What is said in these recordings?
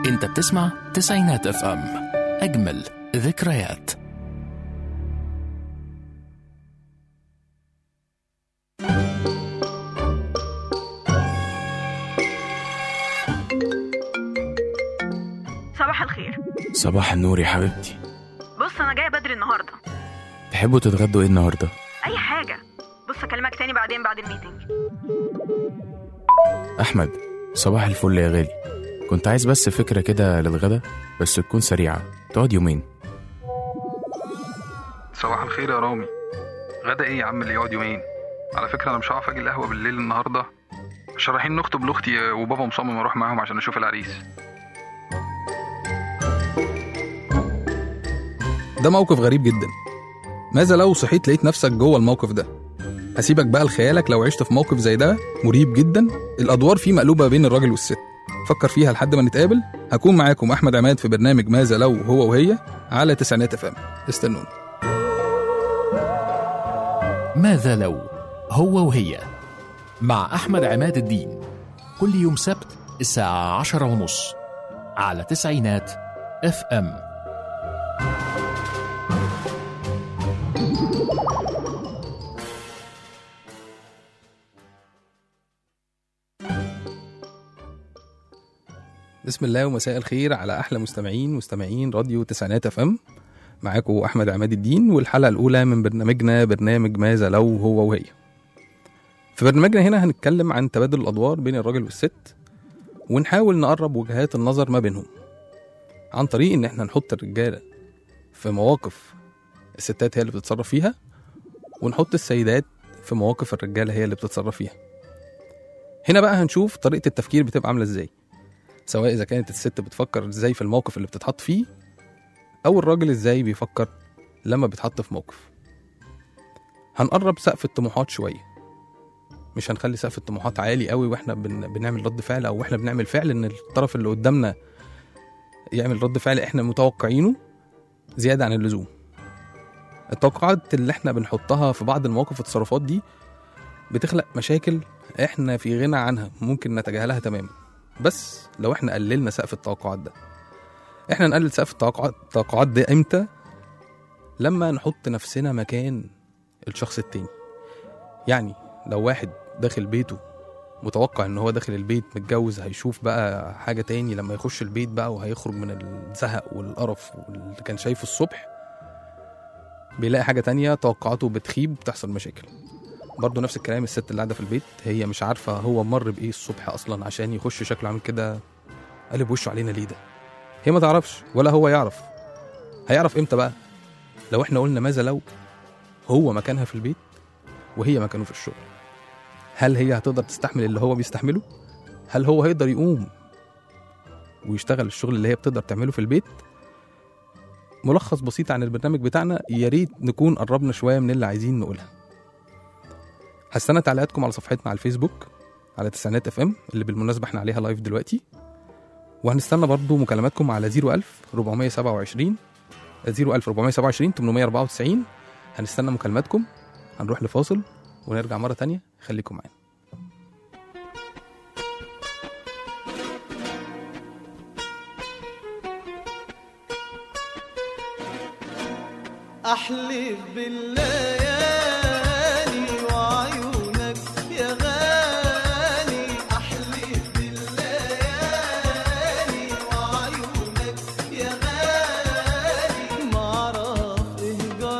انت بتسمع تسعينات اف ام اجمل ذكريات صباح الخير صباح النور يا حبيبتي بص انا جايه بدري النهارده تحبوا تتغدوا ايه النهارده اي حاجه بص اكلمك تاني بعدين بعد الميتنج احمد صباح الفل يا غالي كنت عايز بس فكره كده للغدا بس تكون سريعه تقعد يومين صباح الخير يا رامي غدا ايه يا عم اللي يقعد يومين على فكره انا مش هعرف اجي القهوه بالليل النهارده عشان رايحين نخطب لاختي وبابا مصمم اروح معاهم عشان اشوف العريس ده موقف غريب جدا ماذا لو صحيت لقيت نفسك جوه الموقف ده هسيبك بقى لخيالك لو عشت في موقف زي ده مريب جدا الادوار فيه مقلوبه بين الراجل والست فكر فيها لحد ما نتقابل هكون معاكم احمد عماد في برنامج ماذا لو هو وهي على تسعينات اف ام استنوني ماذا لو هو وهي مع أحمد عماد الدين كل يوم سبت الساعة عشرة ونص على تسعينات اف ام بسم الله ومساء الخير على احلى مستمعين مستمعين راديو تسعينات اف ام معاكم احمد عماد الدين والحلقه الاولى من برنامجنا برنامج ماذا لو هو وهي في برنامجنا هنا هنتكلم عن تبادل الادوار بين الراجل والست ونحاول نقرب وجهات النظر ما بينهم عن طريق ان احنا نحط الرجاله في مواقف الستات هي اللي بتتصرف فيها ونحط السيدات في مواقف الرجاله هي اللي بتتصرف فيها هنا بقى هنشوف طريقه التفكير بتبقى عامله ازاي سواء اذا كانت الست بتفكر ازاي في الموقف اللي بتتحط فيه او الراجل ازاي بيفكر لما بيتحط في موقف هنقرب سقف الطموحات شويه مش هنخلي سقف الطموحات عالي قوي واحنا بن... بنعمل رد فعل او احنا بنعمل فعل ان الطرف اللي قدامنا يعمل رد فعل احنا متوقعينه زياده عن اللزوم التوقعات اللي احنا بنحطها في بعض المواقف والتصرفات دي بتخلق مشاكل احنا في غنى عنها ممكن نتجاهلها تماما بس لو احنا قللنا سقف التوقعات ده احنا نقلل سقف التوقعات التوقعات ده امتى لما نحط نفسنا مكان الشخص التاني يعني لو واحد داخل بيته متوقع ان هو داخل البيت متجوز هيشوف بقى حاجة تاني لما يخش البيت بقى وهيخرج من الزهق والقرف واللي كان شايفه الصبح بيلاقي حاجة تانية توقعاته بتخيب بتحصل مشاكل برضه نفس الكلام الست اللي قاعدة في البيت هي مش عارفة هو مر بإيه الصبح أصلا عشان يخش شكله عامل كده قلب وشه علينا ليه ده هي ما تعرفش ولا هو يعرف هيعرف امتى بقى لو احنا قلنا ماذا لو هو مكانها في البيت وهي مكانه في الشغل هل هي هتقدر تستحمل اللي هو بيستحمله هل هو هيقدر يقوم ويشتغل الشغل اللي هي بتقدر تعمله في البيت ملخص بسيط عن البرنامج بتاعنا يا ريت نكون قربنا شويه من اللي عايزين نقولها هستنى تعليقاتكم على صفحتنا على الفيسبوك على تسعينات اف ام اللي بالمناسبه احنا عليها لايف دلوقتي وهنستنى برضو مكالماتكم على 01000 427 01000 427 894 هنستنى مكالماتكم هنروح لفاصل ونرجع مرة تانية خليكم معانا أحلف بالليالي وعيونك يا غالي أحلف بالليالي وعيونك يا غالي معرف إيه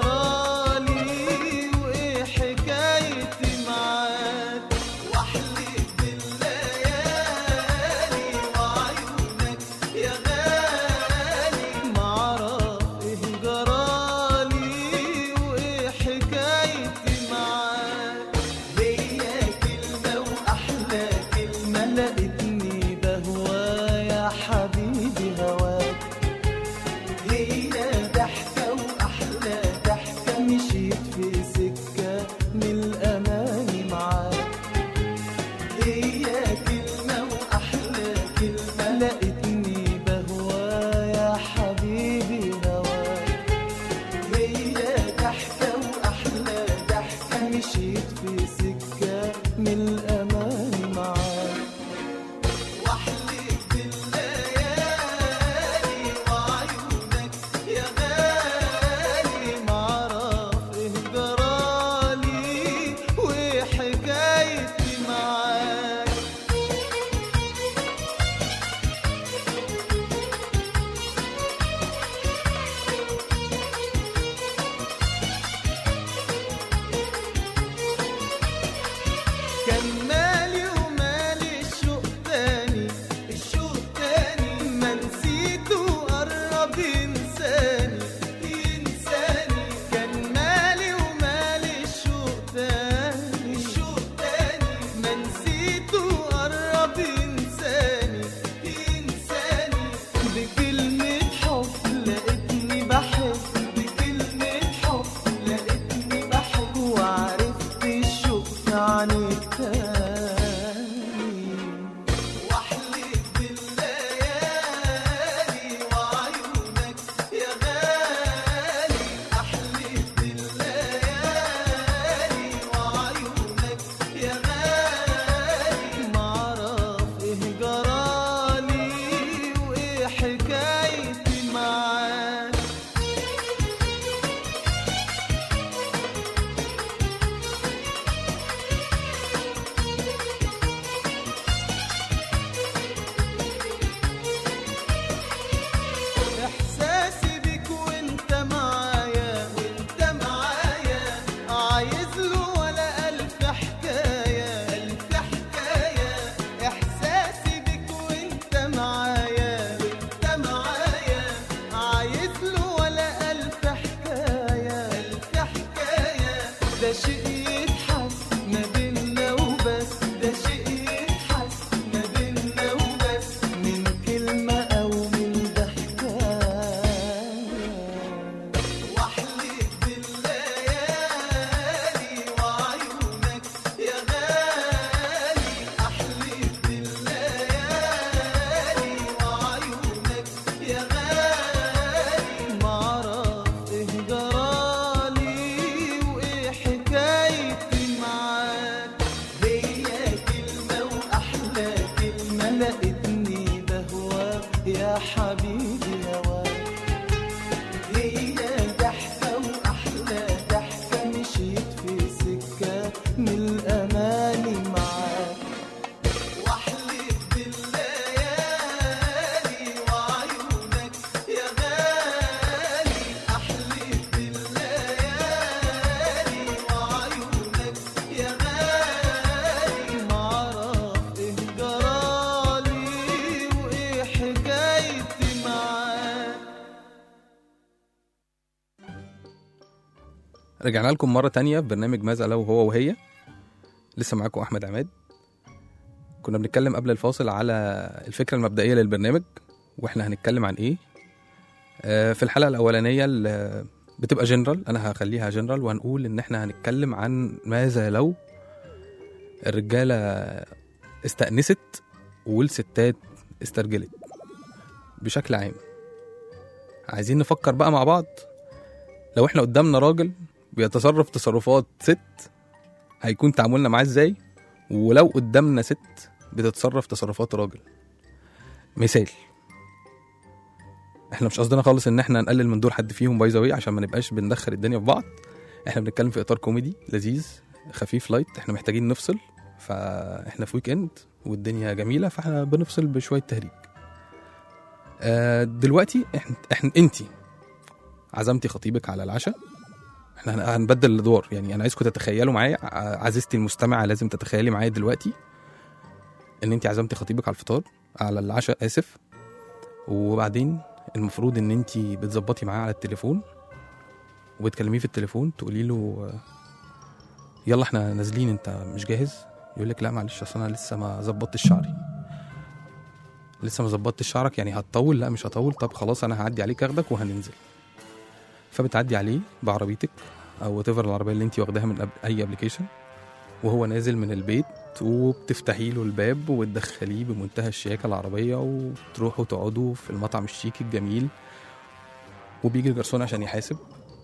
جرالي وإيه حكايتي معاك وأحلف بالليالي وعيونك يا غالي معرف إيه جرالي وإيه حكايتي معاك ليا كلمة وأحلى كلمة لقيتني بهوا يا حبيبي هواك هي ضحكة وأحلى ضحكة مشيت في سكة من الأمان معاك هي كلمة وأحلى كلمة لقيتني بهوا يا حبيبي هواك هي ضحكة وأحلى ضحكة مشيت في سكة من الأمان معاك واحلف بالليالي يا حبيبي هواك هي ضحكة وأحلى ضحكة مشيت في سكة من الأماني معاك واحلف بالليالي وعيونك يا غالي احلف بالليالي وعيونك يا غالي معرف ايه جرالي وايه حكايتي معاك رجعنا لكم مرة تانية في برنامج ماذا لو هو وهي لسه معاكم أحمد عماد كنا بنتكلم قبل الفاصل على الفكرة المبدئية للبرنامج وإحنا هنتكلم عن إيه آه، في الحلقة الأولانية اللي بتبقى جنرال أنا هخليها جنرال وهنقول إن إحنا هنتكلم عن ماذا لو الرجالة استأنست والستات استرجلت بشكل عام عايزين نفكر بقى مع بعض لو احنا قدامنا راجل بيتصرف تصرفات ست هيكون تعاملنا معاه ازاي ولو قدامنا ست بتتصرف تصرفات راجل مثال احنا مش قصدنا خالص ان احنا نقلل من دور حد فيهم باي ذا عشان ما نبقاش بندخل الدنيا في بعض احنا بنتكلم في اطار كوميدي لذيذ خفيف لايت احنا محتاجين نفصل فاحنا في ويك اند والدنيا جميله فاحنا بنفصل بشويه تهريج آه دلوقتي احنا, احنا انتي عزمتي خطيبك على العشاء احنا هن- هنبدل الادوار يعني انا عايزكم تتخيلوا معايا ع- عزيزتي المستمعه لازم تتخيلي معايا دلوقتي ان انت عزمتي خطيبك على الفطار على العشاء اسف وبعدين المفروض ان انت بتظبطي معاه على التليفون وبتكلميه في التليفون تقولي له آه، يلا احنا نازلين انت مش جاهز يقول لك لا معلش اصل انا لسه ما ظبطتش شعري لسه ما ظبطتش شعرك يعني هتطول لا مش هطول طب خلاص انا هعدي عليك اخدك وهننزل فبتعدي عليه بعربيتك او وات العربيه اللي انت واخداها من أب- اي ابلكيشن وهو نازل من البيت وبتفتحي له الباب وتدخليه بمنتهى الشياكه العربيه وتروحوا تقعدوا في المطعم الشيك الجميل وبيجي الجرسون عشان يحاسب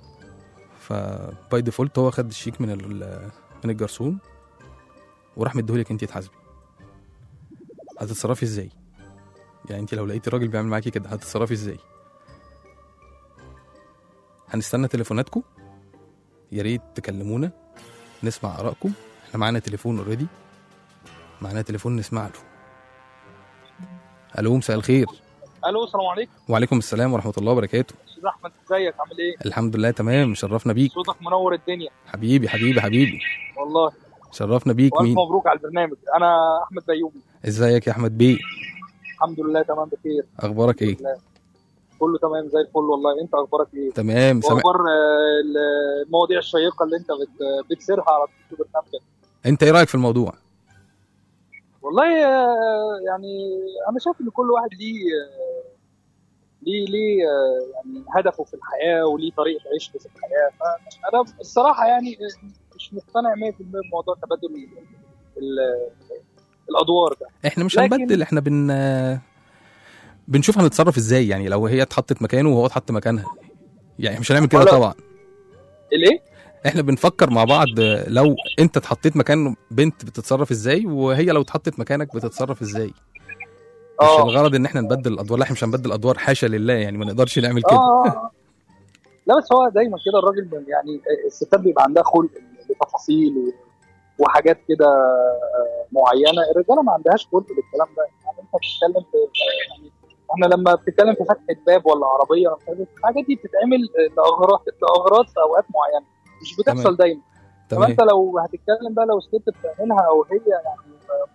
فباي ديفولت هو خد الشيك من ال- من الجرسون وراح مديهولك انت تحاسبي هتتصرفي ازاي يعني انت لو لقيتي راجل بيعمل معاكي كده هتتصرفي ازاي هنستنى تليفوناتكم يا ريت تكلمونا نسمع ارائكم احنا معانا تليفون اوريدي معانا تليفون نسمع له الو مساء الخير الو السلام عليكم وعليكم السلام ورحمه الله وبركاته استاذ احمد ازيك عامل ايه الحمد لله تمام شرفنا بيك صوتك منور الدنيا حبيبي حبيبي حبيبي والله شرفنا بيك والف مين مبروك على البرنامج انا احمد بيومي ازيك يا احمد بيه الحمد لله تمام بخير اخبارك ايه الحمد لله. كله تمام زي الفل والله انت اخبارك ايه تمام سامع واخبار آه، المواضيع الشيقه اللي انت بت- بتسيرها على طول في برنامجك انت ايه رايك في الموضوع والله آه، يعني انا شايف ان كل واحد ليه آه، ليه ليه آه، يعني هدفه في الحياه وليه طريقه عيشه في الحياه فانا الصراحه يعني آه، مش مقتنع 100% بموضوع تبادل ال- ال- الادوار ده احنا مش لكن- هنبدل احنا بن بنشوف هنتصرف ازاي يعني لو هي اتحطت مكانه وهو اتحط مكانها يعني مش هنعمل كده ولا- طبعا الايه؟ احنا بنفكر مع بعض لو انت اتحطيت مكان بنت بتتصرف ازاي وهي لو اتحطت مكانك بتتصرف ازاي مش اه الغرض ان احنا نبدل الادوار لا احنا مش هنبدل الادوار حاشا لله يعني ما نقدرش نعمل اه كده آه، آه. لا بس هو دايما كده الراجل من- يعني الستات بيبقى عندها خلق لتفاصيل و- وحاجات كده آه، معينه الرجاله ما عندهاش خلق للكلام ده يعني انت بتتكلم في يعني احنا لما بتتكلم في فتحه باب ولا عربيه ولا مش عارف إيه، الحاجات دي بتتعمل لاغراض لاغراض في اوقات معينه مش بتحصل تمام. دايما تمام فانت لو هتتكلم بقى لو الست بتعملها او هي يعني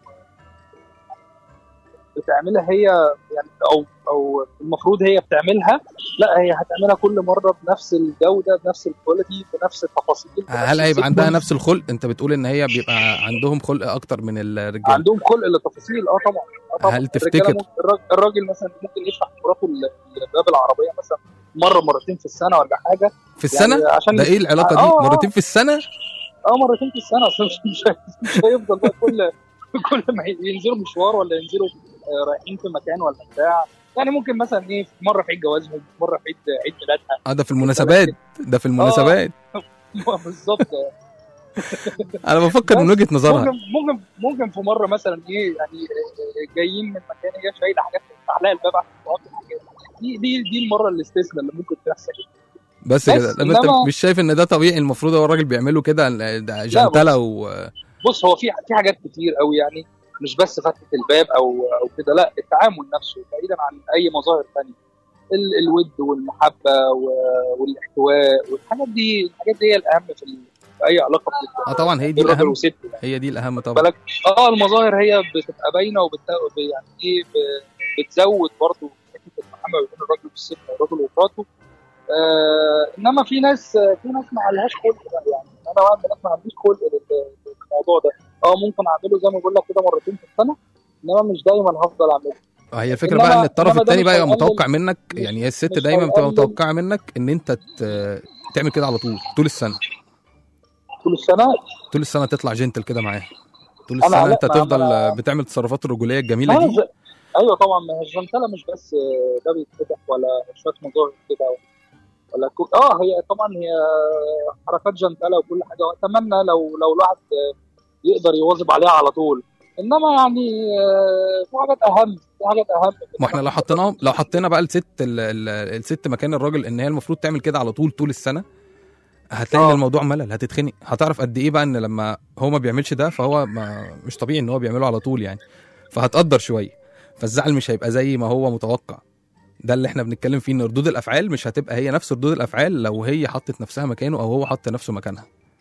بتعملها هي يعني او او المفروض هي بتعملها لا هي هتعملها كل مره بنفس الجوده بنفس الكواليتي بنفس التفاصيل بنفس هل هيبقى عندها السيكونس. نفس الخلق انت بتقول ان هي بيبقى عندهم خلق اكتر من الرجاله عندهم خلق للتفاصيل اه طبعا اه طبعا هل الرجالة تفتكر- ممكن الراجل, الراجل مثلا ممكن يفتح مراته ال- باب العربيه مثلا مره مرتين في السنه ولا حاجه في السنه يعني عشان ده ايه العلاقه آه، دي آه. مرتين في السنه اه مرتين في السنه اصل مش مش, مش هيفضل بقى كل كل ما ينزلوا مشوار ولا ينزلوا آه، رايحين في مكان ولا بتاع يعني ممكن مثلا ايه مره في عيد جوازهم مره في عيد عيد ميلادها اه ده في المناسبات ده في المناسبات بالظبط انا بفكر من وجهه نظرها ممكن ممكن ممكن في مره مثلا ايه يعني آه، جايين من مكان هي شايله حاجات تفتح لها الباب عشان تقعد الحاجات دي دي دي المره الاستثناء اللي ممكن تحصل بس بس كده طب انت إنما- مش شايف ان ده طبيعي المفروض هو الراجل بيعمله كده ده جنتله و بص هو في في حاجات كتير قوي يعني مش بس فتحه الباب او او كده لا التعامل نفسه بعيدا عن اي مظاهر ثانيه ال- الود والمحبه و- والاحتواء والحاجات دي الحاات دي هي الاهم في, ال- في اي علاقه اه طبعا هي دي بين راجل الاهم وست يعني هي دي الاهم طبعا بالك اه المظاهر هي بتبقى باينه وبت يعني ايه ب- بتزود برضه حته المحبه بين الراجل والست او الراجل ومراته آه انما في ناس في ناس ما عليهاش خلق بقى يعني انا واحد من الناس ما عنديش خلق لل- للموضوع ده اه ممكن اعمله زي ما بقول لك كده مرتين في السنه انما مش دايما هفضل اعمله اه هي الفكره إنما- بقى ان الطرف إنما ده التاني مش بقى يبقى هيقلل- متوقع منك مش- يعني هي الست مش دايما بتبقى هيقلل- متوقعه منك ان انت ت- تعمل كده على طول طول السنه طول السنه طول السنه تطلع جنتل كده معاها طول أنا السنه لا، انت ما- تفضل ما- بتعمل التصرفات الرجوليه الجميله ما دي ز- ايوه طبعا ما هي الجنتله مش بس آه، ده بيتفتح ولا شويه مظاهر كده ولا كو... اه هي طبعا هي حركات جنتله وكل حاجه واتمنى لو لو الواحد آه، يقدر يواظب عليها على طول انما يعني آه، في حاجات اهم في حاجات اهم ما احنا لو حطيناهم لو حطينا بقى الست ال- ال- الست مكان الراجل ان هي المفروض تعمل كده على طول طول السنه هتلاقي ان آه. الموضوع ملل هتتخنق هتعرف قد ايه بقى ان لما هو ما بيعملش ده فهو ما مش طبيعي ان هو بيعمله على طول يعني فهتقدر شويه فالزعل مش هيبقى زي ما هو متوقع ده اللي احنا بنتكلم فيه ان ردود الافعال مش هتبقى هي نفس ردود الافعال لو هي حطت نفسها مكانه او هو حط نفسه مكانها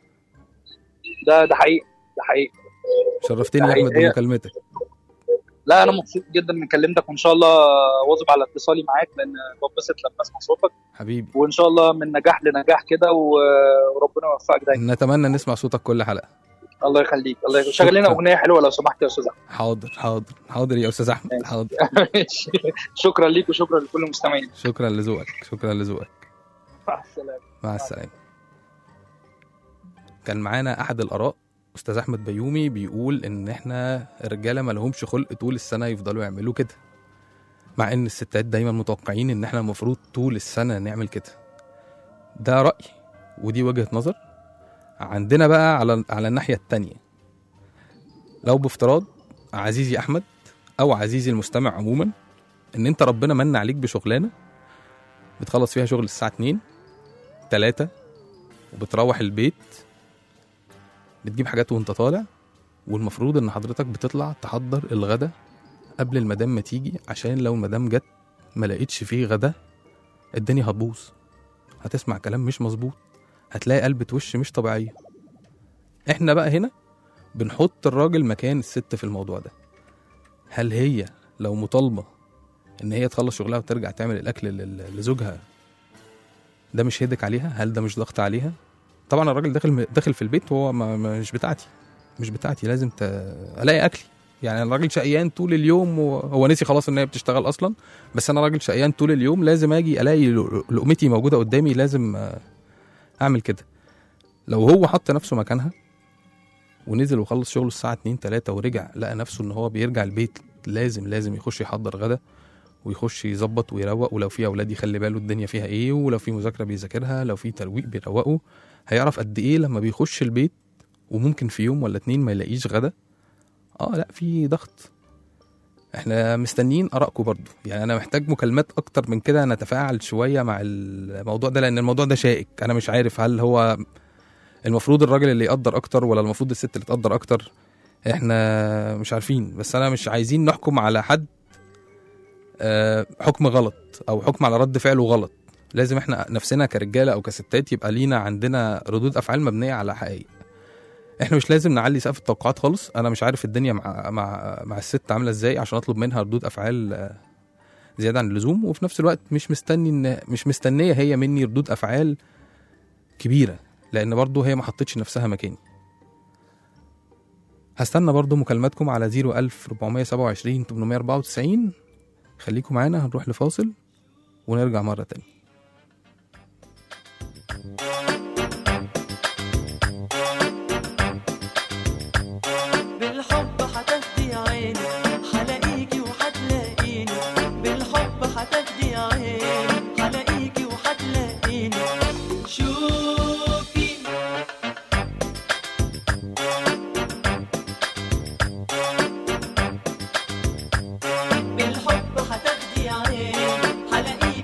ده ده حقيقي ده حقيقي شرفتني يا ده احمد حقيقي. بمكالمتك لا انا مبسوط جدا اني كلمتك وان شاء الله واظب على اتصالي معاك لان ببسط لما اسمع صوتك حبيبي وان شاء الله من نجاح لنجاح كده و- وربنا يوفقك دايما نتمنى نسمع صوتك كل حلقه الله يخليك الله يخليك شغل لنا شكراً. اغنيه حلوه لو سمحت يا استاذ أحمد. حاضر حاضر حاضر يا استاذ احمد ماشي. حاضر شكرا ليك وشكرا لكل المستمعين شكرا لذوقك شكرا لذوقك مع السلامه مع السلامة كان معانا أحد الآراء أستاذ أحمد بيومي بيقول إن إحنا الرجالة ما لهمش خلق طول السنة يفضلوا يعملوا كده مع إن الستات دايما متوقعين إن إحنا المفروض طول السنة نعمل كده ده رأي ودي وجهة نظر عندنا بقى على على الناحية التانية لو بافتراض عزيزي أحمد أو عزيزي المستمع عموما إن أنت ربنا من عليك بشغلانة بتخلص فيها شغل الساعة 2 تلاتة وبتروح البيت بتجيب حاجات وانت طالع والمفروض ان حضرتك بتطلع تحضر الغدا قبل المدام ما تيجي عشان لو المدام جت ما لقيتش فيه غدا الدنيا هتبوظ هتسمع كلام مش مظبوط هتلاقي قلبة وش مش طبيعية احنا بقى هنا بنحط الراجل مكان الست في الموضوع ده هل هي لو مطالبة ان هي تخلص شغلها وترجع تعمل الاكل لل- لزوجها ده مش هيدك عليها هل ده مش ضغط عليها طبعا الراجل داخل داخل في البيت وهو ما ما- مش بتاعتي مش بتاعتي لازم ت... الاقي اكلي يعني الراجل شقيان طول اليوم وهو نسي خلاص ان هي بتشتغل اصلا بس انا راجل شقيان طول اليوم لازم اجي الاقي ل- لقمتي موجوده قدامي لازم آه، اعمل كده لو هو حط نفسه مكانها ونزل وخلص شغله الساعه 2 3 ورجع لقى نفسه ان هو بيرجع البيت لازم لازم يخش يحضر غدا ويخش يظبط ويروق ولو في اولاد يخلي باله الدنيا فيها ايه ولو في مذاكره بيذاكرها لو في ترويق بيروقه هيعرف قد ايه لما بيخش البيت وممكن في يوم ولا اتنين ما يلاقيش غدا اه لا في ضغط احنا مستنيين ارائكم برضو يعني انا محتاج مكالمات اكتر من كده نتفاعل شويه مع الموضوع ده لان الموضوع ده شائك انا مش عارف هل هو المفروض الراجل اللي يقدر اكتر ولا المفروض الست اللي تقدر اكتر احنا مش عارفين بس انا مش عايزين نحكم على حد آه، حكم غلط او حكم على رد فعله غلط لازم احنا نفسنا كرجاله او كستات يبقى لينا عندنا ردود افعال مبنيه على حقائق احنا مش لازم نعلي سقف التوقعات خالص انا مش عارف الدنيا مع مع مع الست عامله ازاي عشان اطلب منها ردود افعال آه، زياده عن اللزوم وفي نفس الوقت مش مستني ان مش مستنيه هي مني ردود افعال كبيره لان برضو هي ما حطتش نفسها مكاني هستنى برضو مكالماتكم على 01427 894 خليكم معانا هنروح لفاصل ونرجع مرة تانية بالحب هتفدي عيني هلاقيكي وهتلاقيني بالحب هتفدي عيني هلاقيكي وهتلاقيني شوفي بالحب هتفدي عيني هلاقيكي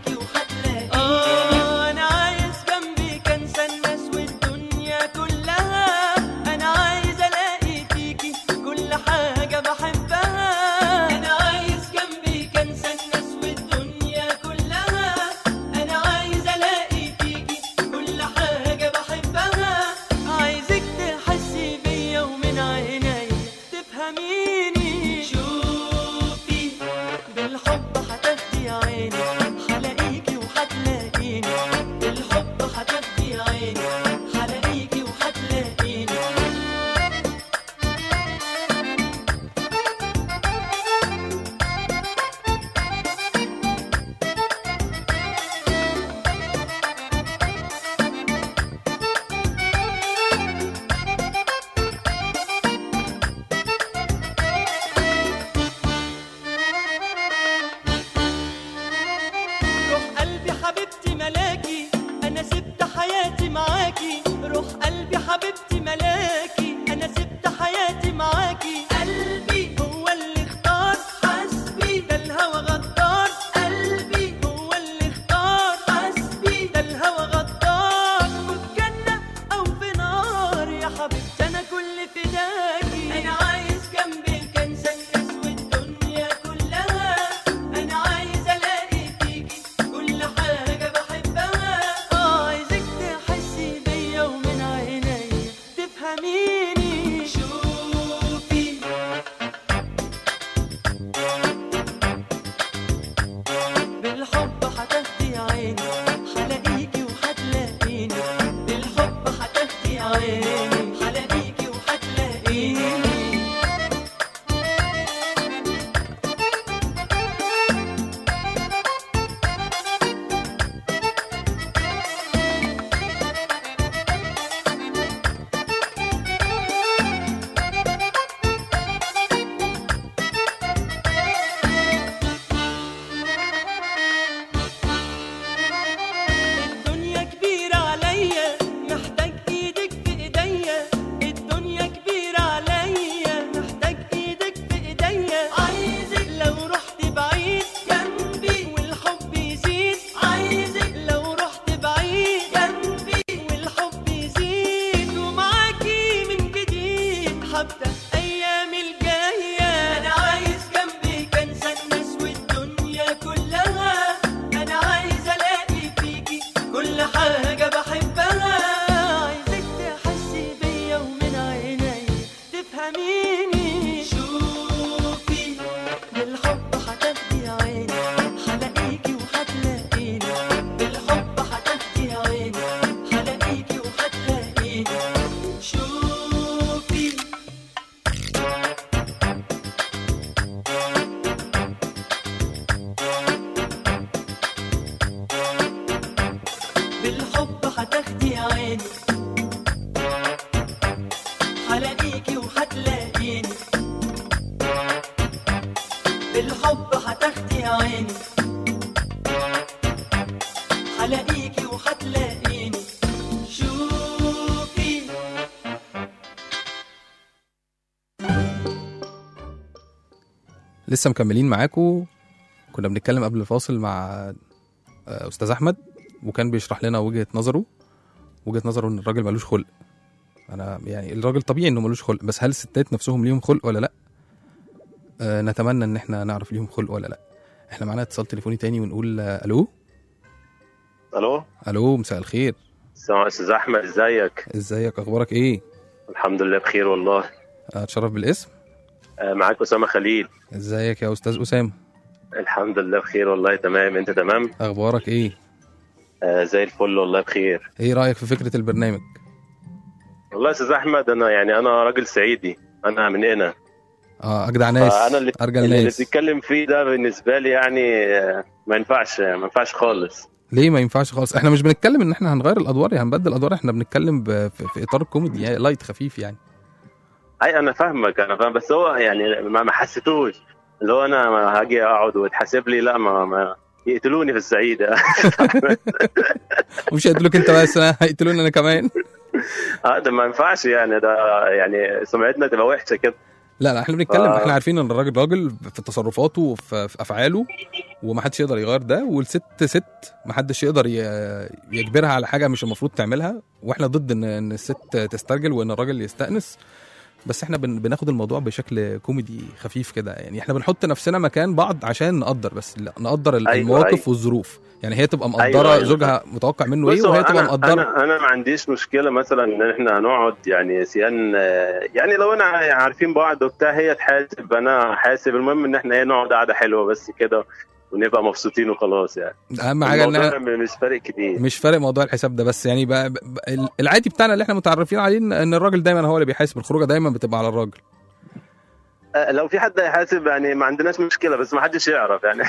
لسه مكملين معاكم كنا بنتكلم قبل الفاصل مع آه، استاذ احمد وكان بيشرح لنا وجهه نظره وجهه نظره ان الراجل ملوش خلق انا يعني الراجل طبيعي انه ملوش خلق بس هل الستات نفسهم ليهم خلق ولا لا آه نتمنى ان احنا نعرف ليهم خلق ولا لا احنا معانا اتصال تليفوني تاني ونقول آه، الو الو الو مساء الخير السلام استاذ احمد ازيك ازيك اخبارك ايه الحمد لله بخير والله اتشرف بالاسم آه، معاك اسامه خليل ازيك يا استاذ اسامه الحمد لله بخير والله تمام انت تمام اخبارك ايه آه زي الفل والله بخير ايه رايك في فكره البرنامج والله يا استاذ احمد انا يعني انا راجل صعيدي انا من هنا اه اجدع ناس فانا اللي ارجل اللي ناس بتتكلم فيه ده بالنسبه لي يعني آه، ما ينفعش ما ينفعش خالص ليه ما ينفعش خالص احنا مش بنتكلم ان احنا هنغير الادوار يعني هنبدل الادوار احنا بنتكلم ب... في... في اطار كوميدي يعني لايت خفيف يعني اي انا فاهمك انا فاهم بس هو يعني ما ما حسيتوش اللي هو انا ما هاجي اقعد وتحاسب لي لا ما, ما يقتلوني في الصعيد ومش هيقتلوك انت بس أنا هيقتلوني انا كمان اه ده ما ينفعش يعني ده يعني سمعتنا تبقى وحشه كده لا لا احنا بنتكلم آه. احنا عارفين ان الراجل راجل في تصرفاته وفي في افعاله ومحدش يقدر يغير ده والست ست محدش يقدر ي- يجبرها على حاجه مش المفروض تعملها واحنا ضد ان ان الست تسترجل وان الراجل يستأنس بس احنا بن بناخد الموضوع بشكل كوميدي خفيف كده يعني احنا بنحط نفسنا مكان بعض عشان نقدر بس لا نقدر ال- أيوة، المواقف أيوة. والظروف يعني هي تبقى مقدره أيوة، أيوة. زوجها متوقع منه ايه بص هو وهي تبقى أنا, مقدره انا انا ما عنديش مشكله مثلا ان احنا هنقعد يعني سيان آه، يعني لو انا عارفين بعض وبتاع هي تحاسب انا حاسب المهم ان احنا ايه نقعد قعده حلوه بس كده ونبقى مبسوطين وخلاص يعني اهم حاجه ان الموضوع مش فارق كتير مش فارق موضوع الحساب ده بس يعني بقى بقى العادي بتاعنا اللي احنا متعرفين عليه إن- ان الراجل دايما هو اللي بيحاسب الخروجه دايما بتبقى على الراجل آه، لو في حد هيحاسب يعني ما عندناش مشكله بس ما حدش يعرف يعني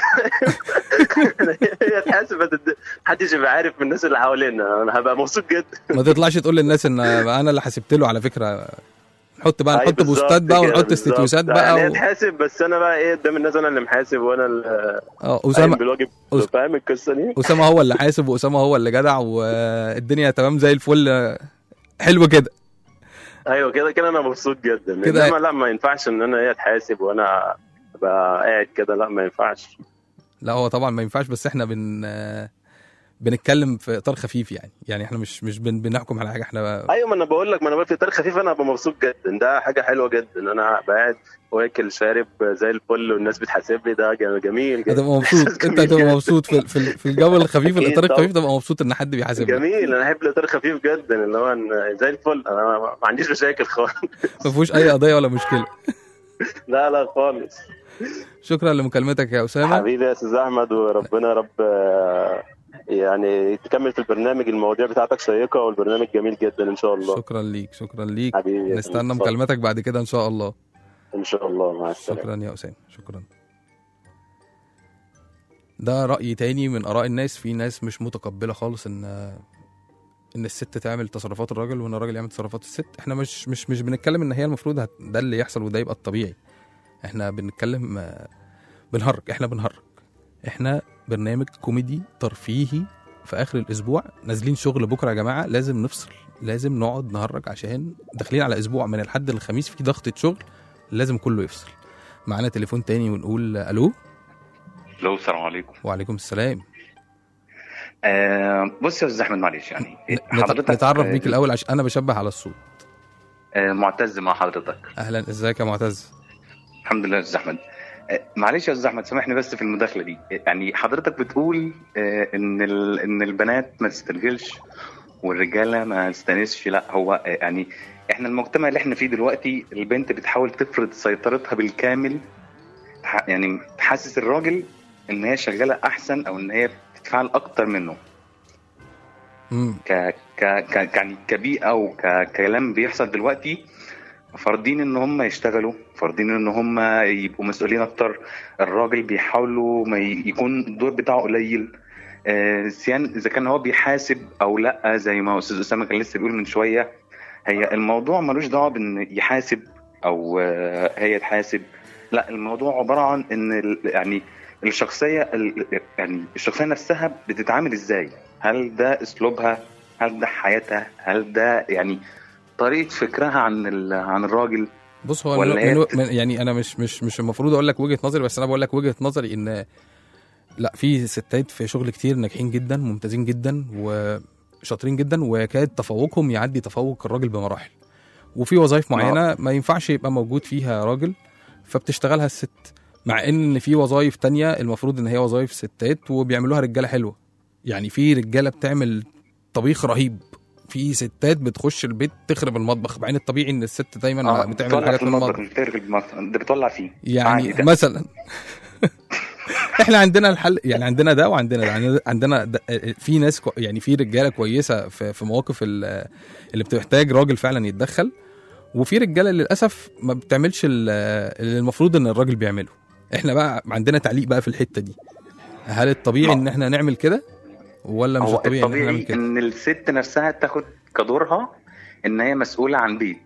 هي تحاسب بس ما حدش يبقى عارف من الناس اللي حوالينا انا هبقى مبسوط جدا ما تطلعش تقول للناس ان انا اللي حاسبت له على فكره نحط بقى أي نحط بالظبط بوستات بقى كده، ونحط بالظبط. استتيوسات يعني هي بقى و... تحاسب بس انا بقى ايه قدام الناس انا اللي محاسب وانا اللي اه قايم اسامه بالواجب أس- فاهم القصه دي؟ اسامه هو اللي حاسب واسامه هو اللي جدع والدنيا تمام زي الفل حلو كده ايوه كده كده انا مبسوط جدا كده- انما لا ما ينفعش ان انا هي تحاسب وانا ابقى قاعد كده لا ما ينفعش لا هو طبعا ما ينفعش بس احنا بن بنتكلم في اطار خفيف يعني يعني احنا مش مش بن... بنحكم على حاجه احنا ايوه ما انا بقول لك ما انا بقول في اطار خفيف انا هبقى مبسوط جدا ده حاجه حلوه جدا انا هبقى قاعد واكل شارب زي الفل والناس بتحاسب لي ده جم- جميل جدا هتبقى مبسوط انت جميل هتبقى جدا. مبسوط في في في الجو الخفيف أكيد الاطار طبعا. الخفيف تبقى مبسوط ان حد بيحاسبك جميل انا احب الاطار خفيف جدا اللي هو إن زي الفل انا ما ما عنديش مشاكل خالص ما فيهوش اي قضيه ولا مشكله لا لا خالص شكرا لمكالمتك يا اسامه حبيبي يا استاذ احمد وربنا يا رب آه، يعني تكمل في البرنامج المواضيع بتاعتك شيقه والبرنامج جميل جدا ان شاء الله شكرا ليك شكرا ليك حبيبي يا نستنى فندم. مكالمتك بعد كده ان شاء الله ان شاء الله مع السلامه شكرا يا اسامه شكرا ده راي تاني من اراء الناس في ناس مش متقبله خالص ان ان الست تعمل تصرفات الراجل وان الراجل يعمل تصرفات الست احنا مش مش مش بنتكلم ان هي المفروض هت- ده اللي يحصل وده يبقى الطبيعي احنا بنتكلم آه، بنهرج احنا بنهرج احنا برنامج كوميدي ترفيهي في اخر الاسبوع نازلين شغل بكره يا جماعه لازم نفصل لازم نقعد نهرج عشان داخلين على اسبوع من الحد للخميس في ضغطه شغل لازم كله يفصل معانا تليفون تاني ونقول الو الو السلام عليكم وعليكم السلام آه بص يا استاذ احمد معلش يعني نت- نتعرف بيك آه، الاول عشان انا بشبه على الصوت آه معتز مع حضرتك اهلا ازيك يا معتز الحمد لله يا استاذ احمد آه معلش يا استاذ احمد سامحني بس في المداخله دي آه، يعني حضرتك بتقول آه ان ال... ان البنات ما تسترجلش والرجاله ما تستانسش لا هو آه يعني احنا المجتمع اللي احنا فيه دلوقتي البنت بتحاول تفرض سيطرتها بالكامل ح- يعني تحسس الراجل ان هي شغاله احسن او ان هي بتتفاعل اكتر منه امم ك ك ك يعني كبيئه وككلام بيحصل دلوقتي فارضين ان هم يشتغلوا فارضين ان هم يبقوا مسؤولين اكتر الراجل بيحاولوا ما ي- يكون الدور بتاعه قليل آه، سيان اذا كان هو بيحاسب او لا زي ما استاذ اسامه كان لسه بيقول من شويه هي الموضوع ملوش دعوه بان يحاسب او آه، هي تحاسب لا الموضوع عباره عن ان ال- يعني الشخصيه ال- يعني الشخصيه نفسها بتتعامل ازاي هل ده اسلوبها هل ده حياتها هل ده يعني طريقه فكرها عن ال- عن الراجل بص هو ولا من هي من بت- من يعني انا مش مش مش المفروض اقول لك وجهه نظري بس انا بقول لك وجهه نظري ان لا في ستات في شغل كتير ناجحين جدا ممتازين جدا وشاطرين جدا ويكاد تفوقهم يعدي تفوق الراجل بمراحل وفي وظائف ما- معينه ما ينفعش يبقى موجود فيها راجل فبتشتغلها الست مع ان في وظائف تانية المفروض ان هي وظائف ستات وبيعملوها رجاله حلوه يعني في رجاله بتعمل طبيخ رهيب في ستات بتخش البيت تخرب المطبخ مع ان الطبيعي ان الست دايما اه بتعمل بتولع حاجات في في المطبخ المطبخ مش بترغي المطبخ ده بتولع فيه يعني عادي ده. مثلا احنا عندنا الحل يعني عندنا ده وعندنا ده عندنا- عندنا ده في ناس كو يعني في رجاله كويسه في, في مواقف ال- اللي بتحتاج راجل فعلا يتدخل وفي رجاله للاسف ما بتعملش ال- اللي المفروض ان الراجل بيعمله احنا بقى عندنا تعليق بقى في الحته دي هل الطبيعي ان احنا نعمل كده ولا مش هو الطبيعي ان احنا نعمل الطبيعي كده ان الست نفسها تاخد كدورها ان هي مسؤوله عن بيت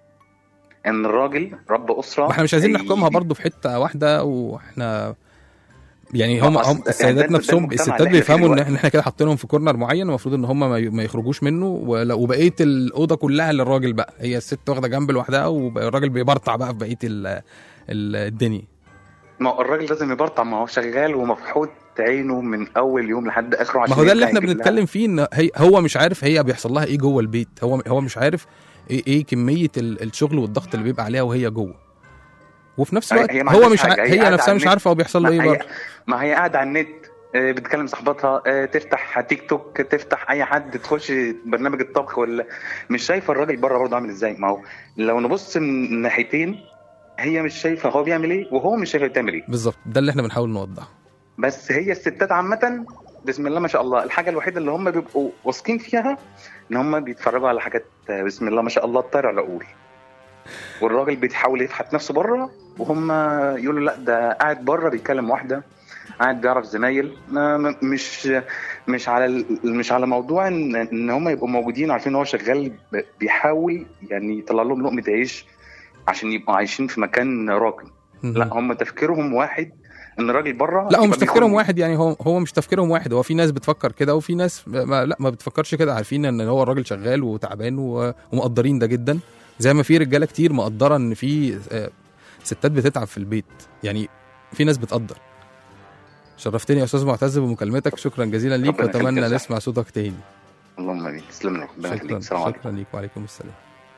ان الراجل رب اسره ما احنا مش عايزين هي- نحكمها برضو في حته واحده واحنا يعني ما هم أصل هم ده- ده- السيدات ده- ده نفسهم المجتمع الستات اللي إحنا فيه بيفهموا ان دلوقتي. احنا إحنا كده حاطينهم في كورنر معين المفروض ان هم ما ي- ما يخرجوش منه ولا- وبقيه الاوضه كلها للراجل بقى هي الست واخده جنب لوحدها والراجل بيبرطع بقى في بقيه ال- ال- الدنيا ما هو الراجل لازم يبرطع ما هو شغال ومفحوط عينه من اول يوم لحد اخره ما عشان هو ده اللي يرجع احنا يجيب لها. بنتكلم فيه ان هي هو مش عارف هي بيحصل لها ايه جوه البيت هو هو مش عارف ايه, إيه كميه ال- الشغل والضغط اللي بيبقى عليها وهي جوه وفي نفس هي- الوقت هي ما هو عندهاش مش حاجة، ع... هي هي قاعدة نفسها على مش النت. عارفه هو بيحصل له ما ايه هي برضه ما هي قاعده على النت آه، بتكلم صاحبتها آه، تفتح تيك توك تفتح اي حد تخش برنامج الطبخ ولا مش شايفه الراجل بره برضه عامل ازاي ما هو لو نبص من ناحيتين هي مش شايفه هو بيعمل ايه وهو مش شايف هي بتعمل ايه بالظبط ده اللي احنا بنحاول نوضحه بس هي الستات عامة بسم الله ما شاء الله الحاجة الوحيدة اللي هم بيبقوا واثقين فيها ان هم بيتفرجوا على حاجات آه، بسم الله ما شاء الله تطير العقول والراجل بيحاول يفحت نفسه بره وهم يقولوا لا ده قاعد بره بيكلم واحدة قاعد بيعرف زمايل ما- ما- مش مش على ال- مش على موضوع ان ان هم يبقوا موجودين عارفين ان هو شغال ب- بيحاول يعني يطلع لهم لقمة عيش عشان يبقوا عايشين في مكان راقي لا هم تفكيرهم واحد ان الراجل بره لا هو يبقى مش بيخون. تفكيرهم واحد يعني هو هو مش تفكيرهم واحد هو في ناس بتفكر كده وفي ناس ما لا ما بتفكرش كده عارفين ان هو الراجل شغال وتعبان و- ومقدرين ده جدا زي ما في رجاله كتير مقدره ان في آه، ستات بتتعب في البيت يعني في ناس بتقدر شرفتني يا استاذ معتز بمكالمتك شكرا جزيلا ليك ربنا يخليك واتمنى يا صاحبي. نسمع صوتك تاني اللهم امين تسلم لك ربنا شكرا يخليك السلام عليكم شكرا ليك وعليكم السلام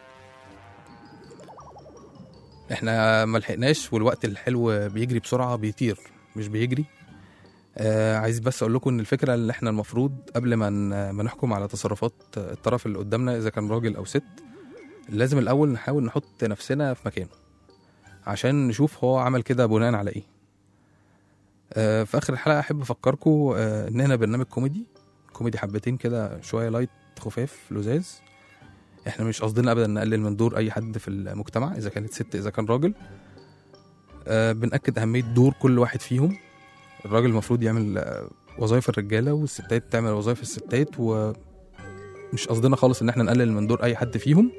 احنا ما لحقناش والوقت الحلو بيجري بسرعه بيطير مش بيجري آه عايز بس اقول لكم ان الفكره اللي احنا المفروض قبل ما ن- ما نحكم على تصرفات الطرف اللي قدامنا اذا كان راجل او ست لازم الاول نحاول نحط نفسنا في مكانه عشان نشوف هو عمل كده بناء على ايه آه في اخر الحلقه احب افكركم آه ان هنا برنامج كوميدي كوميدي حبتين كده شويه لايت خفاف لزاز احنا مش قصدنا ابدا نقلل من دور اي حد في المجتمع اذا كانت ست اذا كان راجل آه بنأكد اهميه دور كل واحد فيهم الراجل المفروض يعمل آه، وظائف الرجاله والستات تعمل وظائف الستات ومش قصدنا خالص ان احنا نقلل من دور اي حد فيهم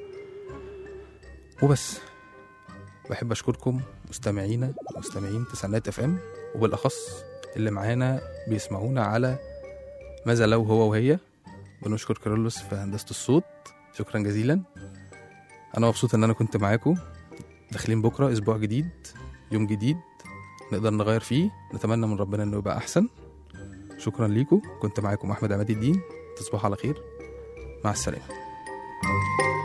وبس بحب اشكركم مستمعينا مستمعين تسعينات اف ام وبالاخص اللي معانا بيسمعونا على ماذا لو هو وهي بنشكر كارلوس في هندسه الصوت شكرا جزيلا انا مبسوط ان انا كنت معاكم داخلين بكره اسبوع جديد يوم جديد نقدر نغير فيه نتمنى من ربنا انه يبقى احسن شكرا ليكم كنت معاكم احمد عماد الدين تصبحوا على خير مع السلامه